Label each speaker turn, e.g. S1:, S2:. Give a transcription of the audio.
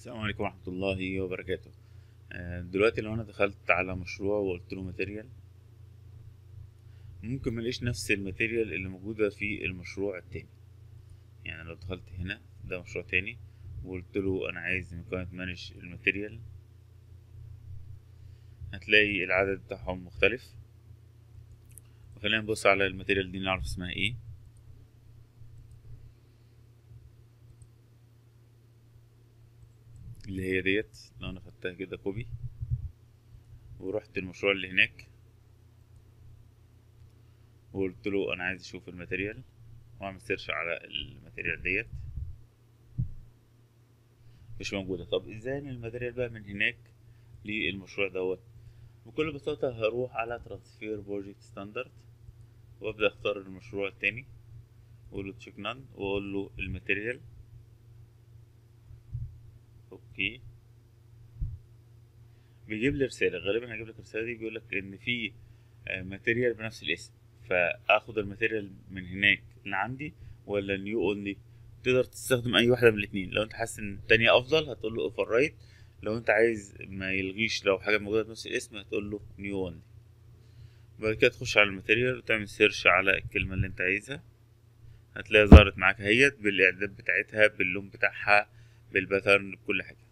S1: السلام عليكم ورحمة الله وبركاته آه، دلوقتي لو انا دخلت على مشروع وقلت له ماتيريال ممكن ملاقيش نفس الماتيريال اللي موجودة في المشروع التاني يعني لو دخلت هنا ده مشروع تاني وقلت له انا عايز مكونات مانج الماتيريال هتلاقي العدد بتاعهم مختلف وخلينا نبص على الماتيريال دي نعرف اسمها ايه اللي هي ديت لو انا خدتها كده كوبي ورحت المشروع اللي هناك وقلت له انا عايز اشوف الماتيريال واعمل سيرش على الماتيريال ديت مش موجودة طب ازاي ان الماتيريال بقى من هناك للمشروع دوت بكل بساطة هروح على ترانسفير بروجكت ستاندرد وابدأ اختار المشروع التاني واقول له تشيك نان واقول له الماتيريال اوكي بيجيب لي رسالة غالبا هيجيب لك الرسالة دي بيقول لك ان في ماتيريال بنفس الاسم فاخد الماتيريال من هناك اللي عندي ولا نيو اونلي تقدر تستخدم اي واحدة من الاتنين لو انت حاسس ان التانية افضل هتقول له اوفر رايت لو انت عايز ما يلغيش لو حاجة موجودة بنفس الاسم هتقول له نيو اونلي بعد كده تخش على الماتيريال وتعمل سيرش على الكلمة اللي انت عايزها هتلاقيها ظهرت معاك اهيت بالاعداد بتاعتها باللون بتاعها بالباترن بكل حاجة